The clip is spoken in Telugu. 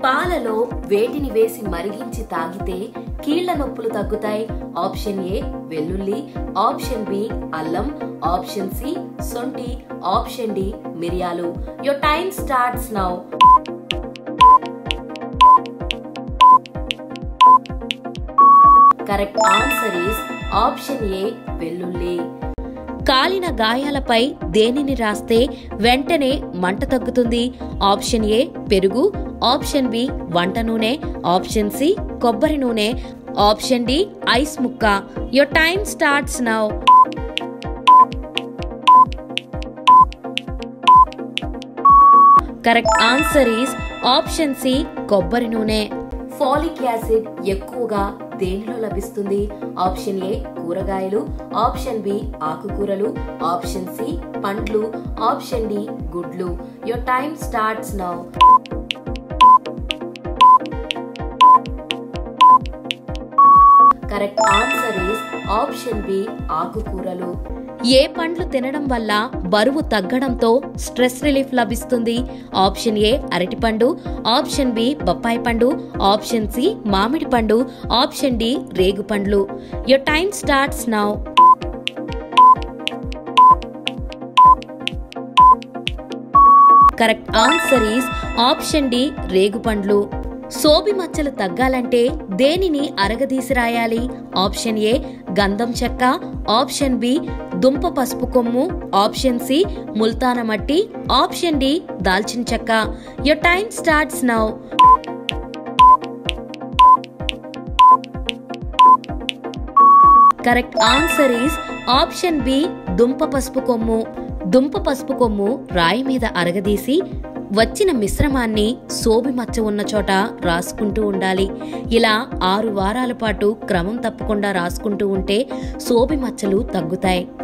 పాలలో వేటిని వేసి మరిగించి తాగితే కీళ్ల నొప్పులు తగ్గుతాయి ఆప్షన్ ఏ వెల్లుల్లి ఆప్షన్ బి అల్లం ఆప్షన్ సి సొంటి ఆప్షన్ డి మిరియాలు your time starts now correct answer is option A వెల్లుల్లి కాలిన గాయాలపై దేనిని రాస్తే వెంటనే మంట తగ్గుతుంది ఆప్షన్ ఏ పెరుగు ఆప్షన్ బి వంట నూనె ఆప్షన్ సి కొబ్బరి నూనె ఆప్షన్ డి ఐస్ ముక్క your time starts now correct answer is option C కొబ్బరి నూనె ఫాలిక్ యాసిడ్ ఎక్కువగా దేనిలో లభిస్తుంది ఆప్షన్ ఏ కూరగాయలు ఆప్షన్ బి ఆకుకూరలు ఆప్షన్ సి పండ్లు ఆప్షన్ డి గుడ్లు your time starts now correct answer is option B ఆకుకూరలు ఏ పండ్లు తినడం వల్ల బరువు తగ్గడంతో స్ట్రెస్ రిలీఫ్ లభిస్తుంది ఆప్షన్ ఏ అరటిపండు ఆప్షన్ బి బొప్పాయి పండు ఆప్షన్ సి మామిడి పండు ఆప్షన్ డి రేగు పండ్లు your time starts now correct answer is option D రేగు పండ్లు సోబి మచ్చలు తగ్గాలంటే దేనిని అరగదీసి రాయాలి ఆప్షన్ ఏ గంధం చెక్క ఆప్షన్ బి దుంప పసుపు కొమ్ము ఆప్షన్ సి ముల్తాన మట్టి ఆప్షన్ డి దాల్చిన చెక్క your time starts now correct answer is option B దుంప పసుపు కొమ్ము దుంప పసుపు కొమ్ము రాయి మీద అరగదీసి వచ్చిన మిశ్రమాన్ని సోబి మచ్చ ఉన్న చోట రాసుకుంటూ ఉండాలి ఇలా ఆరు వారాల పాటు క్రమం తప్పకుండా రాసుకుంటూ ఉంటే సోబి మచ్చలు తగ్గుతాయి